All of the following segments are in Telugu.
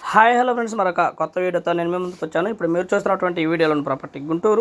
హాయ్ హలో ఫ్రెండ్స్ మరొక కొత్త వీడియోతో నేను మీ ముందుకు వచ్చాను ఇప్పుడు మీరు చూస్తున్నటువంటి ఈ వీడియోలోని ప్రాపర్టీ గుంటూరు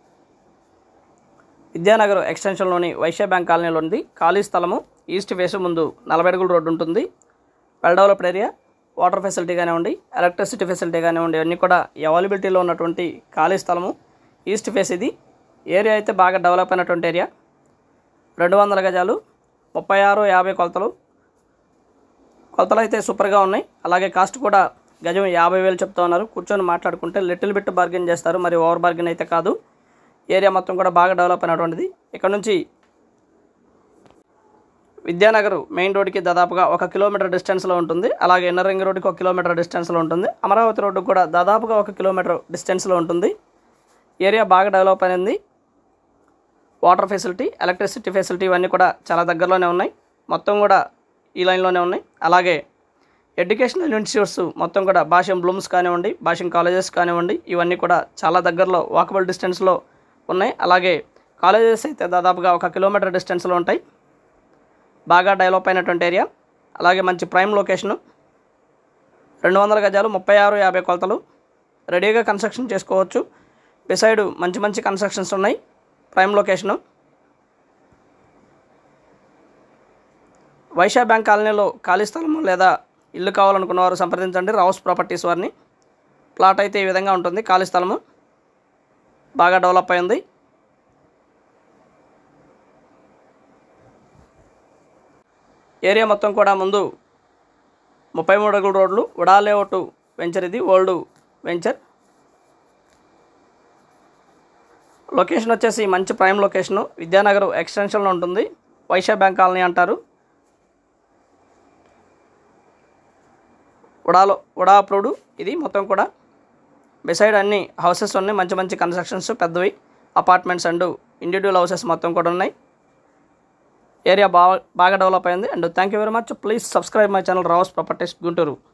విద్యానగర్ ఎక్స్టెన్షన్లోని వైశ్య బ్యాంక్ కాలనీలో ఉంది ఖాళీ స్థలము ఈస్ట్ ఫేస్ ముందు నలభై అడుగుల రోడ్డు ఉంటుంది well developed area water facility కానివ్వండి ఎలక్ట్రిసిటీ ఫెసిలిటీ కానివ్వండి అన్నీ కూడా అవైలబిలిటీలో ఉన్నటువంటి ఖాళీ స్థలము ఈస్ట్ ఫేస్ ఇది ఏరియా అయితే బాగా డెవలప్ అయినటువంటి ఏరియా రెండు వందల గజాలు ముప్పై ఆరు యాభై కొలతలు కొలతలు అయితే సూపర్గా ఉన్నాయి అలాగే కాస్ట్ కూడా గజం యాభై వేలు చెప్తా ఉన్నారు కూర్చొని మాట్లాడుకుంటే లిటిల్ బిట్ బార్గెన్ చేస్తారు మరి ఓవర్ బార్గెన్ అయితే కాదు ఏరియా మొత్తం కూడా బాగా డెవలప్ అయినటువంటిది ఇక్కడ నుంచి విద్యానగర్ మెయిన్ రోడ్కి దాదాపుగా ఒక కిలోమీటర్ డిస్టెన్స్లో ఉంటుంది అలాగే ఇన్నర్ రింగ్ రోడ్కి ఒక కిలోమీటర్ డిస్టెన్స్లో ఉంటుంది అమరావతి రోడ్డు కూడా దాదాపుగా ఒక కిలోమీటర్ డిస్టెన్స్లో ఉంటుంది ఏరియా బాగా డెవలప్ అయింది వాటర్ ఫెసిలిటీ ఎలక్ట్రిసిటీ ఫెసిలిటీ ఇవన్నీ కూడా చాలా దగ్గరలోనే ఉన్నాయి మొత్తం కూడా ఈ లైన్లోనే ఉన్నాయి అలాగే ఎడ్యుకేషనల్ ఇన్స్టిట్యూట్స్ మొత్తం కూడా భాషం బ్లూమ్స్ కానివ్వండి భాషం కాలేజెస్ కానివ్వండి ఇవన్నీ కూడా చాలా దగ్గరలో వాకబుల్ డిస్టెన్స్లో ఉన్నాయి అలాగే కాలేజెస్ అయితే దాదాపుగా ఒక కిలోమీటర్ డిస్టెన్స్లో ఉంటాయి బాగా డెవలప్ అయినటువంటి ఏరియా అలాగే మంచి ప్రైమ్ లొకేషను రెండు వందల గజాలు ముప్పై ఆరు యాభై కొలతలు రెడీగా కన్స్ట్రక్షన్ చేసుకోవచ్చు బిసైడ్ మంచి మంచి కన్స్ట్రక్షన్స్ ఉన్నాయి ప్రైమ్ లొకేషను వైశా బ్యాంక్ కాలనీలో ఖాళీ స్థలం లేదా ఇల్లు కావాలనుకున్న వారు సంప్రదించండి రావుస్ ప్రాపర్టీస్ వారిని ప్లాట్ అయితే ఈ విధంగా ఉంటుంది ఖాళీ స్థలము బాగా డెవలప్ అయింది ఏరియా మొత్తం కూడా ముందు ముప్పై మూడు అడుగుల రోడ్లు ఉడా లేఅవుట్ వెంచర్ ఇది ఓల్డ్ వెంచర్ లొకేషన్ వచ్చేసి మంచి ప్రైమ్ లొకేషను విద్యానగర్ ఎక్స్టెన్షన్లో ఉంటుంది వైశా బ్యాంక్ కాలనీ అంటారు ఉడాలో ఉడా అప్రూవ్డ్ ఇది మొత్తం కూడా బిసైడ్ అన్ని హౌసెస్ ఉన్నాయి మంచి మంచి కన్స్ట్రక్షన్స్ పెద్దవి అపార్ట్మెంట్స్ అండ్ ఇండివిజువల్ హౌసెస్ మొత్తం కూడా ఉన్నాయి ఏరియా బాగా బాగా డెవలప్ అయింది and thank you very much please subscribe my channel Ravas properties Guntur